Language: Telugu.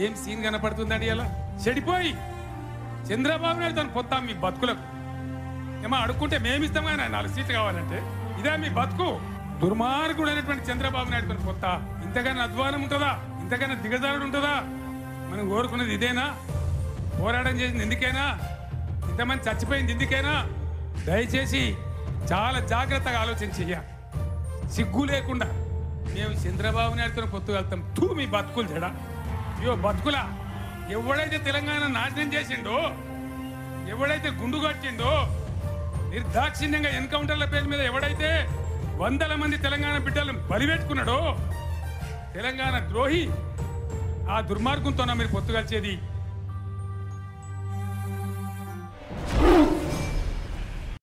ఏం సీన్ కనపడుతుందండి అలా చెడిపోయి చంద్రబాబు నాయుడు తను పొత్తాం మీ బతుకులకు ఏమో అడుక్కుంటే మేమిస్తాం కానీ నాలుగు సీట్లు కావాలంటే ఇదే మీ బతుకు దుర్మార్గుడు అనేటువంటి చంద్రబాబు నాయుడు తన పొత్త ఇంతకన్నా అధ్వానం ఉంటుందా ఇంతకన్నా దిగజారుడు ఉంటుందా మనం కోరుకున్నది ఇదేనా పోరాటం చేసింది ఎందుకైనా ఇంతమంది చచ్చిపోయింది ఎందుకైనా దయచేసి చాలా జాగ్రత్తగా ఆలోచన చెయ్యాలి సిగ్గు లేకుండా మేము చంద్రబాబు నాయుడుతో పొత్తు వెళ్తాం తూ మీ బతుకులు చెడా అయ్యో బతుకులా ఎవడైతే తెలంగాణ నాశనం చేసిండో ఎవడైతే గుండు కట్టిండో నిర్దాక్షిణ్యంగా ఎన్కౌంటర్ల పేరు మీద ఎవడైతే వందల మంది తెలంగాణ బిడ్డలను బలిపెట్టుకున్నాడో తెలంగాణ ద్రోహి ఆ దుర్మార్గంతో మీరు పొత్తు కలిసేది